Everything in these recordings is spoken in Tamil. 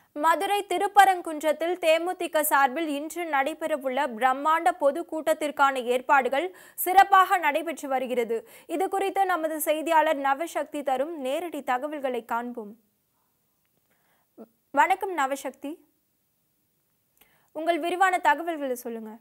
மதுரை திருப்பரங்குன்றத்தில் தேமுதிக சார்பில் இன்று நடைபெறவுள்ள பிரம்மாண்ட பொது கூட்டத்திற்கான ஏற்பாடுகள் சிறப்பாக நடைபெற்று வருகிறது இது குறித்து நமது செய்தியாளர் நவசக்தி தரும் நேரடி தகவல்களை காண்போம் வணக்கம் நவசக்தி உங்கள் விரிவான தகவல்களை சொல்லுங்க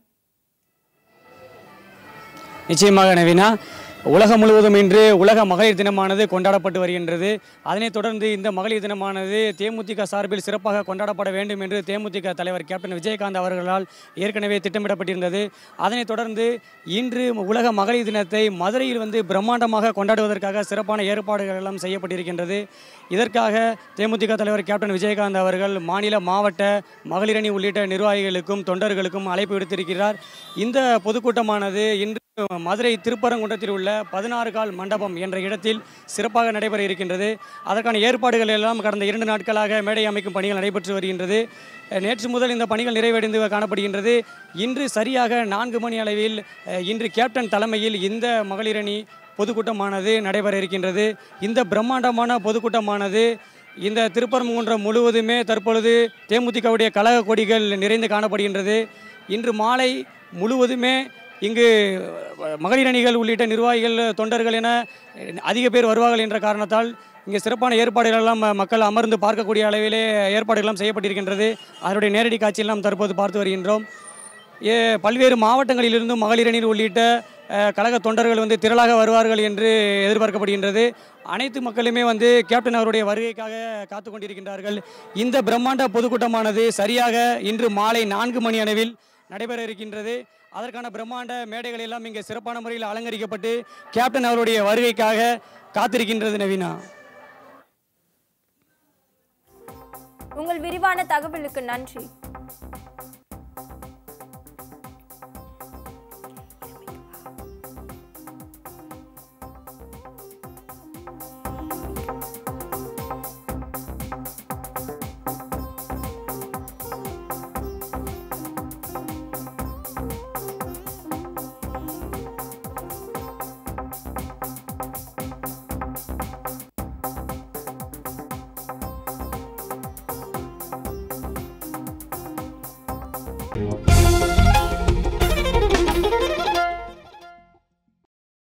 நிச்சயமாக நவீனா உலகம் முழுவதும் இன்று உலக மகளிர் தினமானது கொண்டாடப்பட்டு வருகின்றது அதனைத் தொடர்ந்து இந்த மகளிர் தினமானது தேமுதிக சார்பில் சிறப்பாக கொண்டாடப்பட வேண்டும் என்று தேமுதிக தலைவர் கேப்டன் விஜயகாந்த் அவர்களால் ஏற்கனவே திட்டமிடப்பட்டிருந்தது அதனைத் தொடர்ந்து இன்று உலக மகளிர் தினத்தை மதுரையில் வந்து பிரம்மாண்டமாக கொண்டாடுவதற்காக சிறப்பான ஏற்பாடுகள் எல்லாம் செய்யப்பட்டிருக்கின்றது இதற்காக தேமுதிக தலைவர் கேப்டன் விஜயகாந்த் அவர்கள் மாநில மாவட்ட மகளிரணி உள்ளிட்ட நிர்வாகிகளுக்கும் தொண்டர்களுக்கும் அழைப்பு விடுத்திருக்கிறார் இந்த பொதுக்கூட்டமானது இன்று மதுரை திருப்பரங்குன்றத்தில் உள்ள பதினாறு கால் மண்டபம் என்ற இடத்தில் சிறப்பாக நடைபெற இருக்கின்றது அதற்கான ஏற்பாடுகள் எல்லாம் கடந்த இரண்டு நாட்களாக மேடை அமைக்கும் பணிகள் நடைபெற்று வருகின்றது நேற்று முதல் இந்த பணிகள் நிறைவடைந்து காணப்படுகின்றது இன்று சரியாக நான்கு மணி அளவில் அஹ், இன்று கேப்டன் தலைமையில் இந்த மகளிரணி பொதுக்கூட்டமானது நடைபெற இருக்கின்றது இந்த பிரம்மாண்டமான பொதுக்கூட்டமானது இந்த திருப்பரங்குன்றம் முழுவதுமே தற்பொழுது தேமுதிகவுடைய கழக கொடிகள் நிறைந்து காணப்படுகின்றது இன்று மாலை முழுவதுமே இங்கு அஹ், மகளிர் அணிகள் உள்ளிட்ட நிர்வாகிகள் தொண்டர்கள் என அதிக பேர் வருவார்கள் என்ற காரணத்தால் இங்கே சிறப்பான ஏற்பாடுகள் எல்லாம் ம- மக்கள் அமர்ந்து பார்க்கக்கூடிய அளவிலே ஏற்பாடுகள் எல்லாம் செய்யப்பட்டிருக்கின்றது அதனுடைய நேரடி காட்சியில் நாம் தற்போது பார்த்து வருகின்றோம் ஏ பல்வேறு மாவட்டங்களிலிருந்தும் மகளிர் அணியில் உள்ளிட்ட அஹ், கழக தொண்டர்கள் வந்து திரளாக வருவார்கள் என்று எதிர்பார்க்கப்படுகின்றது அனைத்து மக்களுமே வந்து கேப்டன் அவருடைய வருகைக்காக காத்து கொண்டிருக்கின்றார்கள் இந்த பிரம்மாண்ட பொதுக்கூட்டமானது சரியாக இன்று மாலை நான்கு மணி அளவில் நடைபெற இருக்கின்றது அதற்கான பிரம்மாண்ட மேடைகள் எல்லாம் இங்கே சிறப்பான முறையில் அலங்கரிக்கப்பட்டு கேப்டன் அவருடைய வருகைக்காக காத்திருக்கின்றது நவீனா உங்கள் விரிவான தகவலுக்கு நன்றி